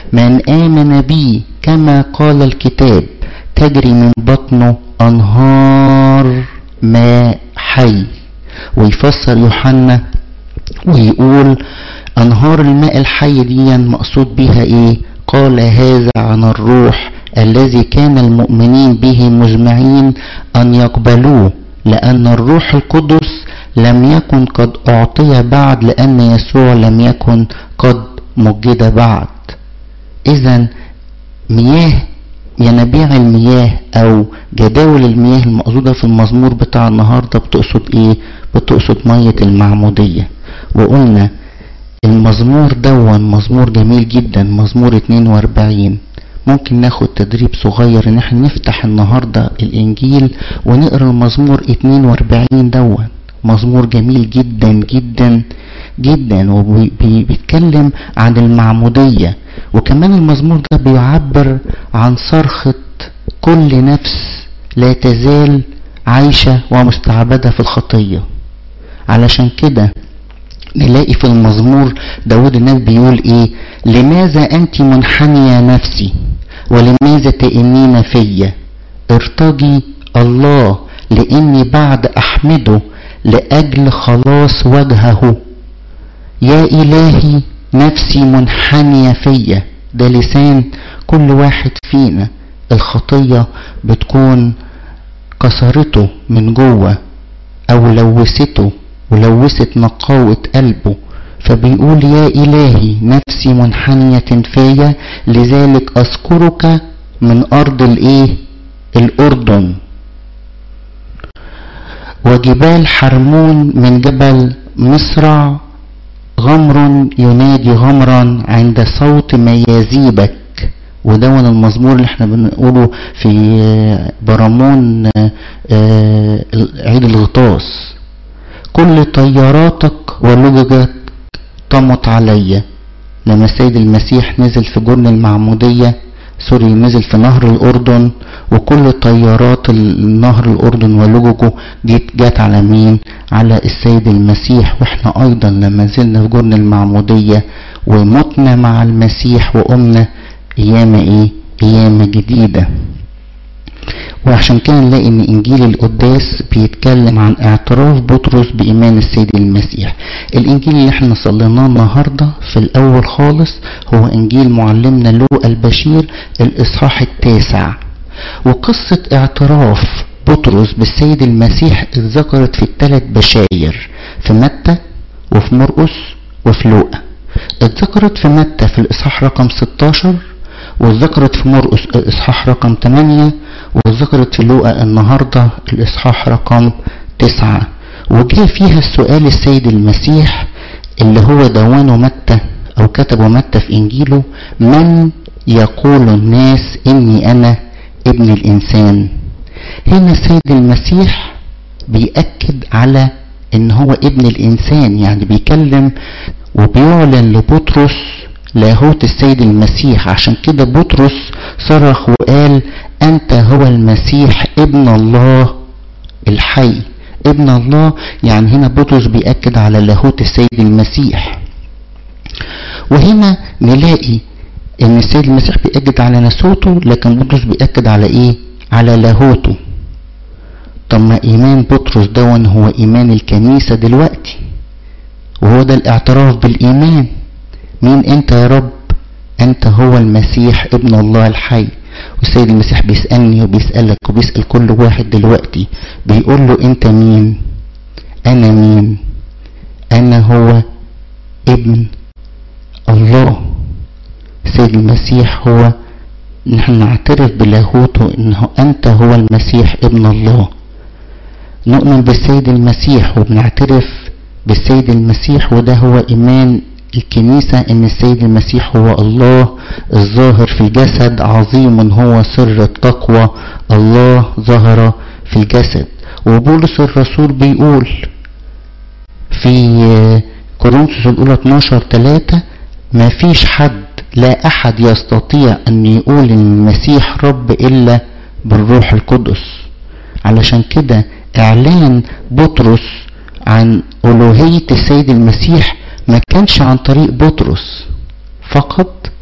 من آمن بي كما قال الكتاب تجري من بطنه أنهار ماء حي ويفسر يوحنا ويقول أنهار الماء الحي دي مقصود بها إيه قال هذا عن الروح الذي كان المؤمنين به مجمعين أن يقبلوه لأن الروح القدس لم يكن قد أعطي بعد لأن يسوع لم يكن قد مجد بعد إذا مياه ينابيع المياه أو جداول المياه المقصودة في المزمور بتاع النهاردة بتقصد إيه؟ بتقصد مية المعمودية وقلنا المزمور دون مزمور جميل جدا مزمور 42 ممكن ناخد تدريب صغير ان احنا نفتح النهاردة الانجيل ونقرا المزمور 42 دون مزمور جميل جدا جدا جدا وبيتكلم عن المعمودية وكمان المزمور ده بيعبر عن صرخة كل نفس لا تزال عايشة ومستعبدة في الخطية علشان كده نلاقي في المزمور داود النبي بيقول ايه لماذا انت منحنية نفسي ولماذا تئنين فيا ارتجي الله لاني بعد احمده لاجل خلاص وجهه يا الهي نفسي منحنية فيا ده لسان كل واحد فينا الخطية بتكون كسرته من جوه او لوثته ولوثت نقاوة قلبه فبيقول يا إلهي نفسي منحنية فيا لذلك أذكرك من أرض الإيه الأردن وجبال حرمون من جبل مصرع غمر ينادي غمرا عند صوت ميازيبك ودون المزمور اللي احنا بنقوله في برامون عيد الغطاس كل طياراتك ولججك طمت عليا لما السيد المسيح نزل في جرن المعمودية سوري نزل في نهر الأردن وكل طيارات نهر الأردن ولججه دي جت على مين على السيد المسيح واحنا أيضا لما نزلنا في جرن المعمودية ومتنا مع المسيح وقمنا قيامة ايه قيامة جديدة وعشان كده نلاقي ان انجيل القداس بيتكلم عن اعتراف بطرس بايمان السيد المسيح الانجيل اللي احنا صليناه النهارده في الاول خالص هو انجيل معلمنا لوقا البشير الاصحاح التاسع وقصة اعتراف بطرس بالسيد المسيح اتذكرت في الثلاث بشاير في متى وفي مرقس وفي لوقا اتذكرت في متى في الاصحاح رقم 16 وذكرت في مرقس الاصحاح رقم 8 وذكرت في لوقا النهارده الاصحاح رقم 9 وجاء فيها السؤال السيد المسيح اللي هو دوانه متى او كتبه متى في انجيله من يقول الناس اني انا ابن الانسان هنا السيد المسيح بيأكد على ان هو ابن الانسان يعني بيكلم وبيعلن لبطرس لاهوت السيد المسيح عشان كده بطرس صرخ وقال انت هو المسيح ابن الله الحي ابن الله يعني هنا بطرس بيأكد على لاهوت السيد المسيح وهنا نلاقي ان السيد المسيح بيأكد على نسوته لكن بطرس بيأكد على ايه على لاهوته طب ما ايمان بطرس دون هو ايمان الكنيسة دلوقتي وهو ده الاعتراف بالايمان مين انت يا رب انت هو المسيح ابن الله الحي والسيد المسيح بيسألني وبيسألك وبيسأل كل واحد دلوقتي بيقول له انت مين انا مين انا هو ابن الله السيد المسيح هو نحن نعترف بلاهوته انه انت هو المسيح ابن الله نؤمن بالسيد المسيح وبنعترف بالسيد المسيح وده هو ايمان الكنيسة ان السيد المسيح هو الله الظاهر في الجسد عظيم هو سر التقوى الله ظهر في الجسد وبولس الرسول بيقول في كورنثوس الاولى 12 3 ما فيش حد لا احد يستطيع ان يقول ان المسيح رب الا بالروح القدس علشان كده اعلان بطرس عن الوهية السيد المسيح ما كانش عن طريق بطرس فقط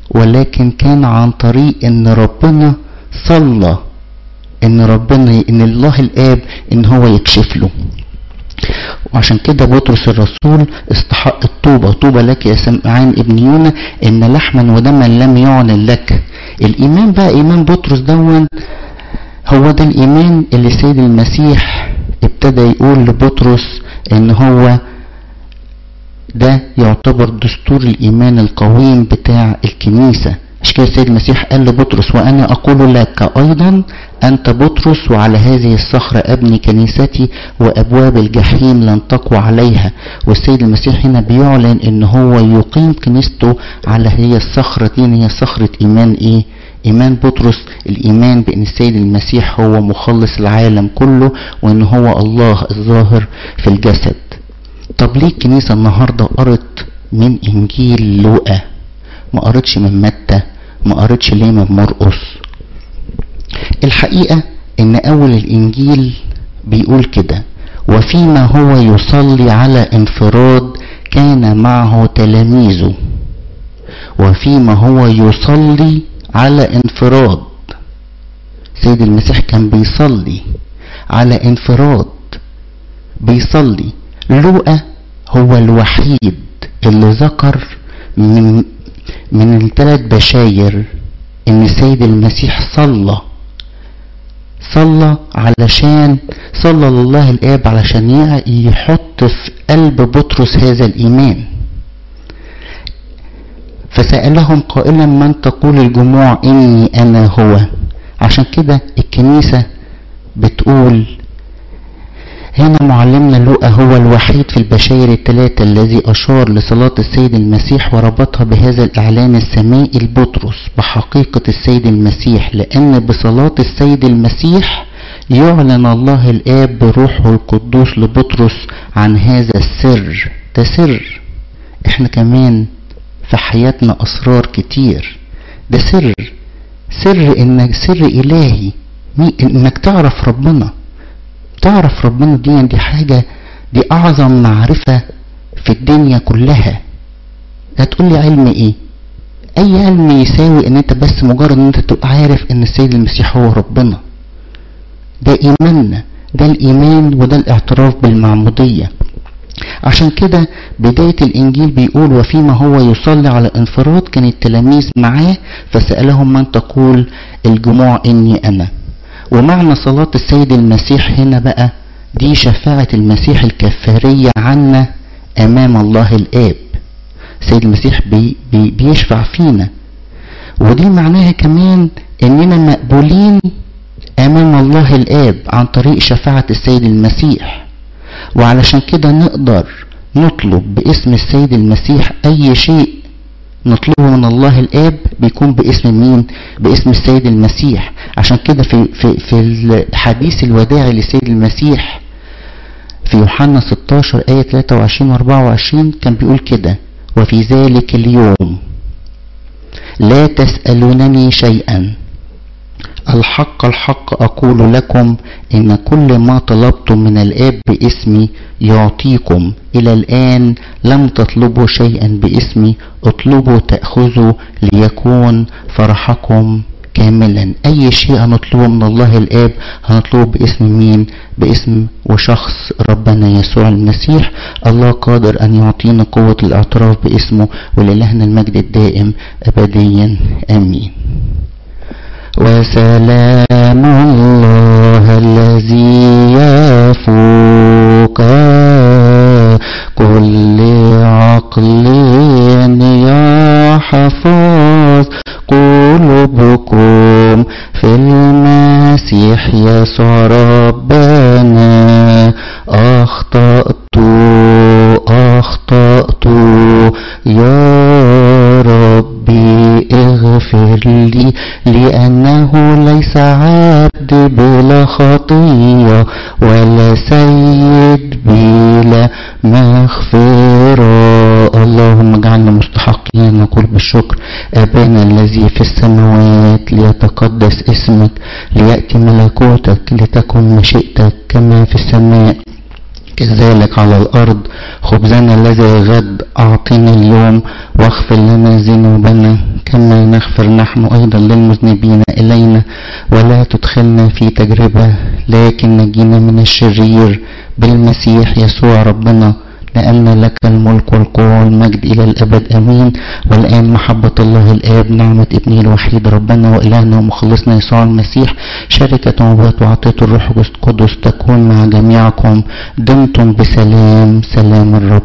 ولكن كان عن طريق ان ربنا صلى ان ربنا ان الله الاب ان هو يكشف له وعشان كده بطرس الرسول استحق الطوبة طوبى لك يا سمعان ابن يونا ان لحما ودما لم يعلن لك الايمان بقى ايمان بطرس دون هو ده الايمان اللي سيد المسيح ابتدى يقول لبطرس ان هو ده يعتبر دستور الايمان القويم بتاع الكنيسه عشان كده السيد المسيح قال لبطرس وانا اقول لك ايضا انت بطرس وعلى هذه الصخره ابني كنيستي وابواب الجحيم لن تقوى عليها والسيد المسيح هنا بيعلن ان هو يقيم كنيسته على هي الصخره دي هي صخره ايمان ايه ايمان بطرس الايمان بان السيد المسيح هو مخلص العالم كله وان هو الله الظاهر في الجسد طب ليه الكنيسه النهارده قرت من انجيل لوقا ما قريتش من متى ما قريتش ليه من مرقس الحقيقة ان اول الانجيل بيقول كده وفيما هو يصلي على انفراد كان معه تلاميذه وفيما هو يصلي على انفراد سيد المسيح كان بيصلي على انفراد بيصلي لوقا هو الوحيد اللي ذكر من من الثلاث بشاير ان السيد المسيح صلى صلى علشان صلى لله الاب علشان يحط في قلب بطرس هذا الايمان فسألهم قائلا من تقول الجموع اني انا هو عشان كده الكنيسة بتقول هنا معلمنا لوقا هو الوحيد في البشاير الثلاثة الذي أشار لصلاة السيد المسيح وربطها بهذا الإعلان السمائي لبطرس بحقيقة السيد المسيح لأن بصلاة السيد المسيح يعلن الله الآب بروحه القدوس لبطرس عن هذا السر ده سر احنا كمان في حياتنا أسرار كتير ده سر سر انك سر إلهي انك تعرف ربنا تعرف ربنا دي دي حاجة دي أعظم معرفة في الدنيا كلها هتقول لي علم إيه؟ أي علم يساوي إن أنت بس مجرد إن أنت تبقى عارف إن السيد المسيح هو ربنا ده إيماننا ده الإيمان وده الاعتراف بالمعمودية عشان كده بداية الإنجيل بيقول وفيما هو يصلي على انفراد كان التلاميذ معاه فسألهم من تقول الجموع إني أنا ومعنى صلاة السيد المسيح هنا بقى دي شفاعة المسيح الكفارية عنا أمام الله الآب السيد المسيح بي بي بيشفع فينا ودي معناها كمان إننا مقبولين أمام الله الآب عن طريق شفاعة السيد المسيح وعلشان كده نقدر نطلب باسم السيد المسيح أي شيء نطلبه من الله الاب بيكون باسم مين باسم السيد المسيح عشان كده في في في الحديث الوداعي للسيد المسيح في يوحنا 16 آية 23 و 24 كان بيقول كده وفي ذلك اليوم لا تسألونني شيئا الحق الحق أقول لكم إن كل ما طلبتم من الآب باسمي يعطيكم إلى الآن لم تطلبوا شيئا باسمي اطلبوا تأخذوا ليكون فرحكم كاملا أي شيء هنطلبه من الله الآب هنطلبه باسم مين باسم وشخص ربنا يسوع المسيح الله قادر أن يعطينا قوة الاعتراف باسمه ولإلهنا المجد الدائم أبديا آمين وسلام الله الذي يفوق كل عقل يحفظ قلوبكم في المسيح يسوع ربنا أخطأت أخطأت يا ربي اغفر لي لأنه ليس عبد بلا خطية ولا سيد بلا مغفرة اللهم اجعلنا مستحقين نقول بالشكر أبانا الذي في السماوات ليتقدس اسمك ليأتي ملكوتك لتكن مشيئتك كما في السماء كذلك على الأرض خبزنا الذي غد أعطنا اليوم واغفر لنا ذنوبنا كما نغفر نحن أيضا للمذنبين إلينا ولا تدخلنا في تجربة لكن نجينا من الشرير بالمسيح يسوع ربنا لأن لك الملك والقوة والمجد إلى الأبد أمين والآن محبة الله الآب نعمة ابنه الوحيد ربنا وإلهنا ومخلصنا يسوع المسيح شركة وبات وعطية الروح القدس تكون مع جميعكم دمتم بسلام سلام الرب